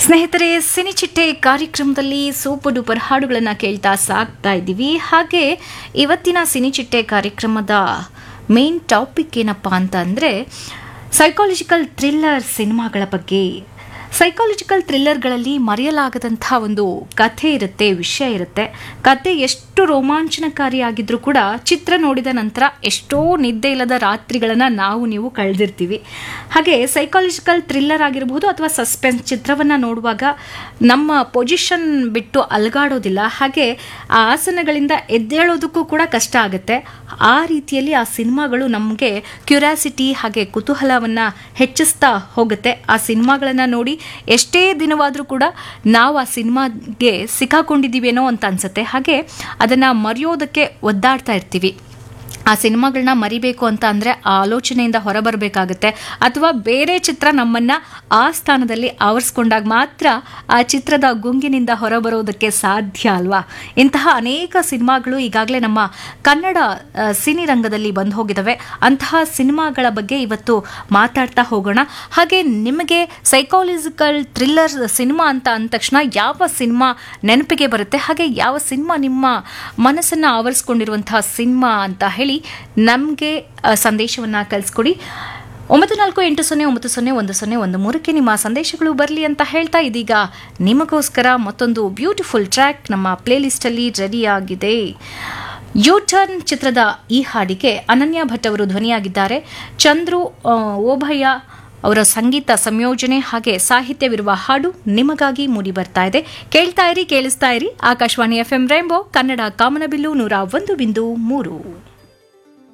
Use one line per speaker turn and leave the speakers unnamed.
ಸ್ನೇಹಿತರೆ ಸಿನಿಚಿಟ್ಟೆ ಕಾರ್ಯಕ್ರಮದಲ್ಲಿ super duper ಹಾಡುಗಳನ್ನು ಕೇಳ್ತಾ ಸಾಕ್ತಾ ಇದ್ದೀವಿ ಹಾಗೆ ಇವತ್ತಿನ ಸಿನಿಚಿಟ್ಟೆ ಕಾರ್ಯಕ್ರಮದ ಮೇನ್ ಟಾಪಿಕ್ ಏನಪ್ಪ ಅಂತ ಅಂದರೆ ಸೈಕಾಲಜಿಕಲ್ ಥ್ರಿಲ್ಲರ್ ಸಿನಿಮಾಗಳ ಬಗ್ಗೆ ಸೈಕಾಲಜಿಕಲ್ ಥ್ರಿಲ್ಲರ್ಗಳಲ್ಲಿ ಮರೆಯಲಾಗದಂಥ ಒಂದು ಕಥೆ ಇರುತ್ತೆ ವಿಷಯ ಇರುತ್ತೆ ಕತೆ ಎಷ್ಟು ರೋಮಾಂಚನಕಾರಿಯಾಗಿದ್ರೂ ಕೂಡ ಚಿತ್ರ ನೋಡಿದ ನಂತರ ಎಷ್ಟೋ ನಿದ್ದೆ ಇಲ್ಲದ ರಾತ್ರಿಗಳನ್ನು ನಾವು ನೀವು ಕಳೆದಿರ್ತೀವಿ ಹಾಗೆ ಸೈಕಾಲಜಿಕಲ್ ಥ್ರಿಲ್ಲರ್ ಆಗಿರಬಹುದು ಅಥವಾ ಸಸ್ಪೆನ್ಸ್ ಚಿತ್ರವನ್ನು ನೋಡುವಾಗ ನಮ್ಮ ಪೊಸಿಷನ್ ಬಿಟ್ಟು ಅಲಗಾಡೋದಿಲ್ಲ ಹಾಗೆ ಆ ಆಸನಗಳಿಂದ ಎದ್ದೇಳೋದಕ್ಕೂ ಕೂಡ ಕಷ್ಟ ಆಗುತ್ತೆ ಆ ರೀತಿಯಲ್ಲಿ ಆ ಸಿನಿಮಾಗಳು ನಮಗೆ ಕ್ಯೂರಿಯಾಸಿಟಿ ಹಾಗೆ ಕುತೂಹಲವನ್ನು ಹೆಚ್ಚಿಸ್ತಾ ಹೋಗುತ್ತೆ ಆ ಸಿನಿಮಾಗಳನ್ನು ನೋಡಿ ಎಷ್ಟೇ ದಿನವಾದರೂ ಕೂಡ ನಾವು ಆ ಸಿನಿಮಾಗೆ ಸಿಕ್ಕಾಕೊಂಡಿದ್ದೀವೇನೋ ಅಂತ ಅನ್ಸುತ್ತೆ ಹಾಗೆ ಅದನ್ನು ಮರೆಯೋದಕ್ಕೆ ಒದ್ದಾಡ್ತಾ ಇರ್ತೀವಿ ಆ ಸಿನಿಮಾಗಳನ್ನ ಮರಿಬೇಕು ಅಂತ ಅಂದರೆ ಆ ಆಲೋಚನೆಯಿಂದ ಹೊರಬರಬೇಕಾಗತ್ತೆ ಅಥವಾ ಬೇರೆ ಚಿತ್ರ ನಮ್ಮನ್ನು ಆ ಸ್ಥಾನದಲ್ಲಿ ಆವರಿಸ್ಕೊಂಡಾಗ ಮಾತ್ರ ಆ ಚಿತ್ರದ ಗುಂಗಿನಿಂದ ಹೊರಬರೋದಕ್ಕೆ ಸಾಧ್ಯ ಅಲ್ವಾ ಇಂತಹ ಅನೇಕ ಸಿನಿಮಾಗಳು ಈಗಾಗಲೇ ನಮ್ಮ ಕನ್ನಡ ಆ, ಸಿನಿರಂಗದಲ್ಲಿ ಬಂದು ಹೋಗಿದ್ದಾವೆ ಅಂತಹ ಸಿನಿಮಾಗಳ ಬಗ್ಗೆ ಇವತ್ತು ಮಾತಾಡ್ತಾ ಹೋಗೋಣ ಹಾಗೆ ನಿಮಗೆ ಸೈಕಾಲಜಿಕಲ್ ಥ್ರಿಲ್ಲರ್ ಸಿನಿಮಾ ಅಂತ ಅಂದ ತಕ್ಷಣ ಯಾವ ಸಿನಿಮಾ ನೆನಪಿಗೆ ಬರುತ್ತೆ ಹಾಗೆ ಯಾವ ಸಿನಿಮಾ ನಿಮ್ಮ ಮನಸ್ಸನ್ನು ಆವರಿಸ್ಕೊಂಡಿರುವಂತಹ ಸಿನಿಮಾ ಅಂತ ಹೇಳಿ ನಮಗೆ ಸಂದೇಶವನ್ನು ಕಳಿಸ್ಕೊಡಿ ಒಂಬತ್ತು ನಾಲ್ಕು ಎಂಟು ಸೊನ್ನೆ ಒಂಬತ್ತು ಸೊನ್ನೆ ಒಂದು ಸೊನ್ನೆ ಒಂದು ಮೂರಕ್ಕೆ ನಿಮ್ಮ ಸಂದೇಶಗಳು ಬರಲಿ ಅಂತ ಹೇಳ್ತಾ ಇದೀಗ ನಿಮಗೋಸ್ಕರ ಮತ್ತೊಂದು ಬ್ಯೂಟಿಫುಲ್ ಟ್ರ್ಯಾಕ್ ನಮ್ಮ ಪ್ಲೇಲಿಸ್ಟಲ್ಲಿ ರೆಡಿಯಾಗಿದೆ ಯು ಟರ್ನ್ ಚಿತ್ರದ ಈ ಹಾಡಿಗೆ ಅನನ್ಯ ಭಟ್ ಅವರು ಧ್ವನಿಯಾಗಿದ್ದಾರೆ ಚಂದ್ರು ಆ, ಓಭಯ ಅವರ ಸಂಗೀತ ಸಂಯೋಜನೆ ಹಾಗೆ ಸಾಹಿತ್ಯವಿರುವ ಹಾಡು ನಿಮಗಾಗಿ ಮೂಡಿ ಬರ್ತಾ ಇದೆ ಕೇಳ್ತಾ ಇರಿ ಕೇಳಿಸ್ತಾ ಇರಿ Akashvani F M rainbow Kannada ಕಾಮನಬಿಲ್ಲು ನೂರ ಒಂದು ಬಿಂದು ಮೂರು